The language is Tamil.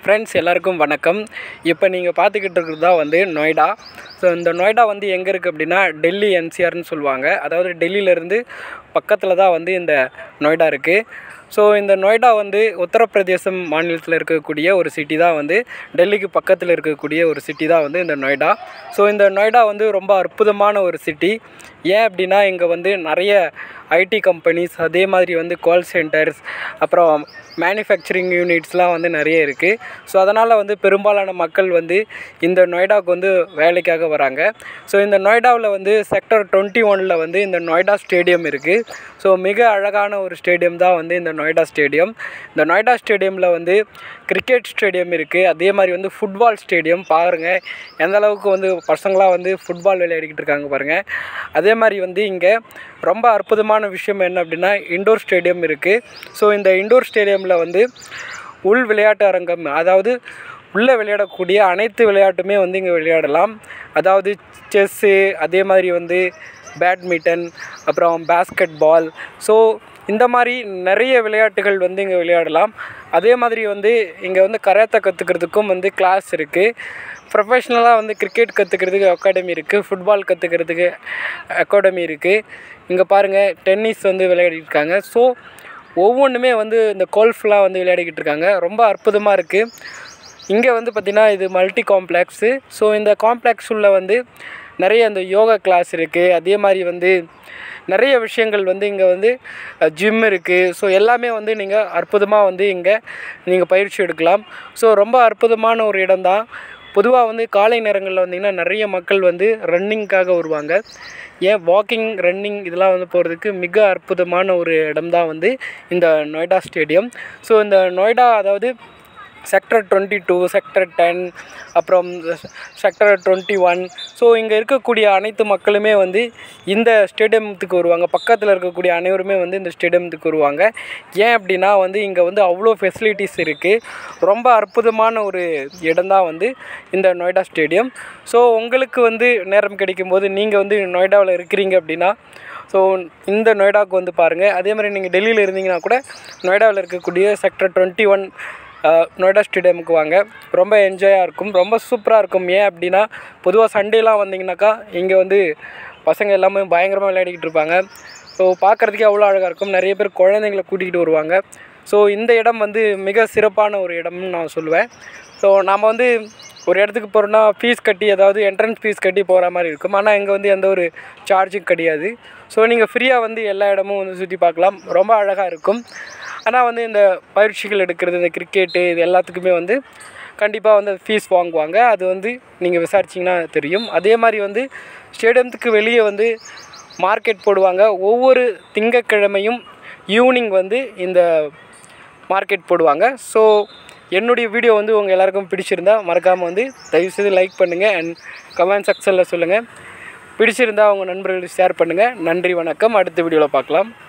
ஃப்ரெண்ட்ஸ் எல்லாருக்கும் வணக்கம் இப்போ நீங்கள் பார்த்துக்கிட்டு இருக்கிறது தான் வந்து நொய்டா ஸோ இந்த நொய்டா வந்து எங்கே இருக்குது அப்படின்னா டெல்லி என்சிஆர்னு சொல்லுவாங்க அதாவது டெல்லியிலேருந்து பக்கத்தில் தான் வந்து இந்த நொய்டா இருக்குது ஸோ இந்த நொய்டா வந்து உத்தரப்பிரதேசம் மாநிலத்தில் இருக்கக்கூடிய ஒரு சிட்டி தான் வந்து டெல்லிக்கு பக்கத்தில் இருக்கக்கூடிய ஒரு சிட்டி தான் வந்து இந்த நொய்டா ஸோ இந்த நொய்டா வந்து ரொம்ப அற்புதமான ஒரு சிட்டி ஏன் அப்படின்னா இங்கே வந்து நிறைய ஐடி கம்பெனிஸ் அதே மாதிரி வந்து கால் சென்டர்ஸ் அப்புறம் மேனுஃபேக்சரிங் யூனிட்ஸ்லாம் வந்து நிறைய இருக்குது ஸோ அதனால் வந்து பெரும்பாலான மக்கள் வந்து இந்த நொய்டாவுக்கு வந்து வேலைக்காக வராங்க ஸோ இந்த நொய்டாவில் வந்து செக்டர் டுவெண்ட்டி ஒனில் வந்து இந்த நொய்டா ஸ்டேடியம் இருக்குது ஸோ மிக அழகான ஒரு ஸ்டேடியம் தான் வந்து இந்த நொய்டா ஸ்டேடியம் இந்த நொய்டா ஸ்டேடியமில் வந்து கிரிக்கெட் ஸ்டேடியம் இருக்குது அதே மாதிரி வந்து ஃபுட்பால் ஸ்டேடியம் பாருங்கள் எந்த அளவுக்கு வந்து பசங்களாம் வந்து ஃபுட்பால் விளையாடிக்கிட்டு இருக்காங்க பாருங்கள் அதே மாதிரி வந்து இங்கே ரொம்ப அற்புதமான விஷயம் என்ன அப்படின்னா இண்டோர் ஸ்டேடியம் இருக்குது ஸோ இந்த இண்டோர் ஸ்டேடியமில் வந்து உள் விளையாட்டு அரங்கம் அதாவது உள்ளே விளையாடக்கூடிய அனைத்து விளையாட்டுமே வந்து இங்கே விளையாடலாம் அதாவது செஸ்ஸு அதே மாதிரி வந்து பேட்மிட்டன் அப்புறம் பேஸ்கெட் பால் ஸோ இந்த மாதிரி நிறைய விளையாட்டுகள் வந்து இங்கே விளையாடலாம் அதே மாதிரி வந்து இங்கே வந்து கராத்தே கற்றுக்கிறதுக்கும் வந்து கிளாஸ் இருக்குது ப்ரொஃபஷ்னலாக வந்து கிரிக்கெட் கற்றுக்கிறதுக்கு அகாடமி இருக்குது ஃபுட்பால் கற்றுக்கிறதுக்கு அகாடமி இருக்குது இங்கே பாருங்கள் டென்னிஸ் வந்து விளையாடிட்டு இருக்காங்க ஸோ ஒவ்வொன்றுமே வந்து இந்த கோல்ஃப்லாம் வந்து விளையாடிக்கிட்டு இருக்காங்க ரொம்ப அற்புதமாக இருக்குது இங்கே வந்து பார்த்திங்கன்னா இது மல்டி காம்ப்ளெக்ஸு ஸோ இந்த காம்ப்ளெக்ஸ் உள்ள வந்து நிறைய அந்த யோகா கிளாஸ் இருக்குது அதே மாதிரி வந்து நிறைய விஷயங்கள் வந்து இங்கே வந்து ஜிம் இருக்குது ஸோ எல்லாமே வந்து நீங்கள் அற்புதமாக வந்து இங்கே நீங்கள் பயிற்சி எடுக்கலாம் ஸோ ரொம்ப அற்புதமான ஒரு இடம்தான் பொதுவாக வந்து காலை நேரங்களில் வந்தீங்கன்னா நிறைய மக்கள் வந்து ரன்னிங்க்காக வருவாங்க ஏன் வாக்கிங் ரன்னிங் இதெல்லாம் வந்து போகிறதுக்கு மிக அற்புதமான ஒரு இடம் தான் வந்து இந்த நொய்டா ஸ்டேடியம் ஸோ இந்த நொய்டா அதாவது sector twenty two sector ten அப்புறம் செக்டர் டுவெண்ட்டி ஒன் ஸோ இங்கே இருக்கக்கூடிய அனைத்து மக்களுமே வந்து இந்த ஸ்டேடியத்துக்கு வருவாங்க பக்கத்தில் இருக்கக்கூடிய அனைவருமே வந்து இந்த ஸ்டேடியத்துக்கு வருவாங்க ஏன் அப்படின்னா வந்து இங்கே வந்து அவ்வளோ ஃபெசிலிட்டிஸ் இருக்குது ரொம்ப அற்புதமான ஒரு இடம்தான் வந்து இந்த நொய்டா ஸ்டேடியம் ஸோ உங்களுக்கு வந்து நேரம் கிடைக்கும்போது நீங்கள் வந்து நொய்டாவில் இருக்கிறீங்க அப்படின்னா ஸோ இந்த நொய்டாவுக்கு வந்து பாருங்கள் அதே மாதிரி நீங்கள் டெல்லியில் இருந்தீங்கன்னா கூட நொய்டாவில் இருக்கக்கூடிய செக்டர் டுவெண்ட்டி ஒன் நொய்டா ஸ்டேடியமுக்கு வாங்க ரொம்ப என்ஜாயாக இருக்கும் ரொம்ப சூப்பராக இருக்கும் ஏன் அப்படின்னா பொதுவாக சண்டேலாம் வந்தீங்கன்னாக்கா இங்கே வந்து பசங்க எல்லாமே பயங்கரமாக விளையாடிக்கிட்டு இருப்பாங்க ஸோ பார்க்குறதுக்கே அவ்வளோ அழகாக இருக்கும் நிறைய பேர் குழந்தைங்கள கூட்டிகிட்டு வருவாங்க ஸோ இந்த இடம் வந்து மிக சிறப்பான ஒரு இடம்னு நான் சொல்லுவேன் ஸோ நாம் வந்து ஒரு இடத்துக்கு போகிறோன்னா ஃபீஸ் கட்டி அதாவது என்ட்ரன்ஸ் ஃபீஸ் கட்டி போகிற மாதிரி இருக்கும் ஆனால் இங்கே வந்து எந்த ஒரு சார்ஜும் கிடையாது ஸோ நீங்கள் ஃப்ரீயாக வந்து எல்லா இடமும் வந்து சுற்றி பார்க்கலாம் ரொம்ப அழகாக இருக்கும் ஆனால் வந்து இந்த பயிற்சிகள் எடுக்கிறது இந்த கிரிக்கெட்டு இது எல்லாத்துக்குமே வந்து கண்டிப்பாக வந்து ஃபீஸ் வாங்குவாங்க அது வந்து நீங்கள் விசாரிச்சிங்கன்னா தெரியும் அதே மாதிரி வந்து ஸ்டேடியத்துக்கு வெளியே வந்து மார்க்கெட் போடுவாங்க ஒவ்வொரு திங்கக்கிழமையும் ஈவினிங் வந்து இந்த மார்க்கெட் போடுவாங்க ஸோ என்னுடைய வீடியோ வந்து உங்கள் எல்லாருக்கும் பிடிச்சிருந்தா மறக்காமல் வந்து தயவுசெய்து லைக் பண்ணுங்கள் அண்ட் கமெண்ட் செக்ஷனில் சொல்லுங்கள் பிடிச்சிருந்தா உங்கள் நண்பர்களுக்கு ஷேர் பண்ணுங்கள் நன்றி வணக்கம் அடுத்த வீடியோவில் பார்க்கலாம்